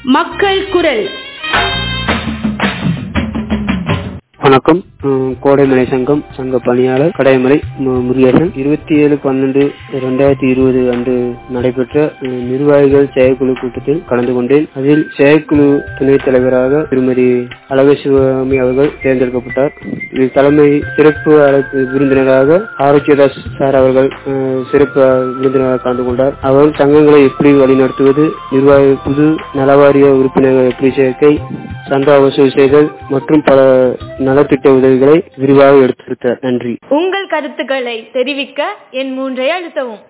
மக்கள் குரல் வணக்கம் உம், கோடைமலை சங்கம் சங்க பணியாளர் கடைமலை மு- முருகேசன் இருபத்தி ஏழு பன்னெண்டு இரண்டாயிரத்தி இருபது அன்று நடைபெற்ற உம், நிர்வாகிகள் செயற்குழு கூட்டத்தில் கலந்து கொண்டேன் அதில் செயற்குழு துணைத் தலைவராக திருமதி அழகசிவமி அவர்கள் தேர்ந்தெடுக்கப்பட்டார் இதில் தலைமை சிறப்பு அழைப்பு விருந்தினராக ஆரோக்கியதாஸ் சார் அவர்கள் அஹ், சிறப்பு விருந்தினராக கலந்து கொண்டார் அவர் சங்கங்களை எப்படி வழிநடத்துவது நிர்வாக புது நலவாரிய உறுப்பினர்கள் எப்படி சேர்க்கை சந்தா வசூல் செய்தல் மற்றும் பல நலத்திட்ட உதவிகளை விரிவாக எடுத்துரைத்தார் நன்றி உங்கள் கருத்துக்களை தெரிவிக்க என் மூன்றை அழுத்தவும்